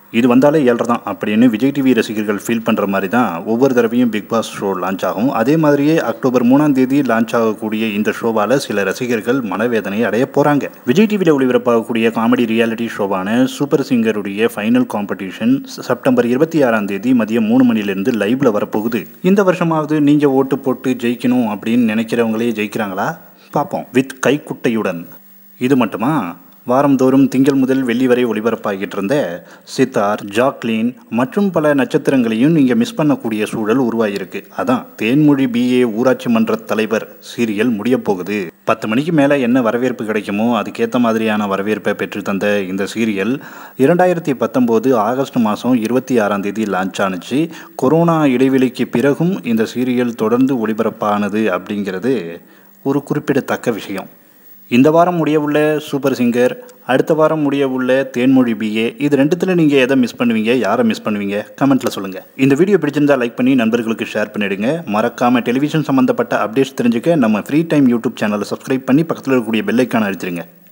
இது வந்தாலே ஏழரை தான் அப்படின்னு விஜய் டிவி ரசிகர்கள் ஃபீல் பண்ணுற மாதிரி தான் ஒவ்வொரு தடவையும் பிக் பாஸ் ஷோ லான்ச் ஆகும் அதே மாதிரியே அக்டோபர் மூணாம் தேதி லான்ச் ஆகக்கூடிய இந்த ஷோவால் சில ரசிகர்கள் மனவேதனை அடைய போகிறாங்க விஜய் டிவியில் ஒளிபரப்பாகக்கூடிய காமெடி ரியாலிட்டி ஷோவான சூப்பர் சிங்கருடைய ஃபைனல் காம்படிஷன் செப்டம்பர் இருபத்தி ஆறாம் தேதி மதியம் மூணு மணிலேருந்து லைவ்ல வரப்போகுது இந்த வருஷமாவது நீங்கள் ஓட்டு போட்டு ஜெயிக்கணும் அப்படின்னு நினைக்கிறவங்களே ஜெயிக்கிறாங்களா பார்ப்போம் வித் கைக்குட்டையுடன் இது மட்டுமா வாரந்தோறும் திங்கள் முதல் வெள்ளி வரை ஒளிபரப்பாகிட்டு இருந்த சித்தார் ஜாக்லின் மற்றும் பல நட்சத்திரங்களையும் நீங்கள் மிஸ் பண்ணக்கூடிய சூழல் உருவாகியிருக்கு அதான் தேன்மொழி பிஏ ஊராட்சி மன்ற தலைவர் சீரியல் முடிய போகுது பத்து மணிக்கு மேலே என்ன வரவேற்பு கிடைக்குமோ அதுக்கேற்ற மாதிரியான வரவேற்பை பெற்று தந்த இந்த சீரியல் இரண்டாயிரத்தி பத்தொம்போது ஆகஸ்ட் மாதம் இருபத்தி ஆறாம் தேதி லான்ச் ஆனுச்சு கொரோனா இடைவெளிக்கு பிறகும் இந்த சீரியல் தொடர்ந்து ஒளிபரப்பானது அப்படிங்கிறது ஒரு குறிப்பிடத்தக்க விஷயம் இந்த வாரம் முடியவுள்ள சூப்பர் சிங்கர் அடுத்த வாரம் முடியவுள்ள தேன்மொழி பிஏ இது ரெண்டுத்தில் நீங்கள் எதை மிஸ் பண்ணுவீங்க யாரை மிஸ் பண்ணுவீங்க கமெண்ட்டில் சொல்லுங்கள் இந்த வீடியோ பிடிச்சிருந்தா லைக் பண்ணி நண்பர்களுக்கு ஷேர் பண்ணிடுங்க மறக்காமல் டெலிவிஷன் சம்மந்தப்பட்ட அப்டேட்ஸ் தெரிஞ்சுக்க நம்ம ஃப்ரீ டைம் யூடியூப் சேனலை சப்ஸ்கிரைப் பண்ணி பக்கத்தில் இருக்கக்கூடிய பெல்லைக்கான அழிச்சிருங்க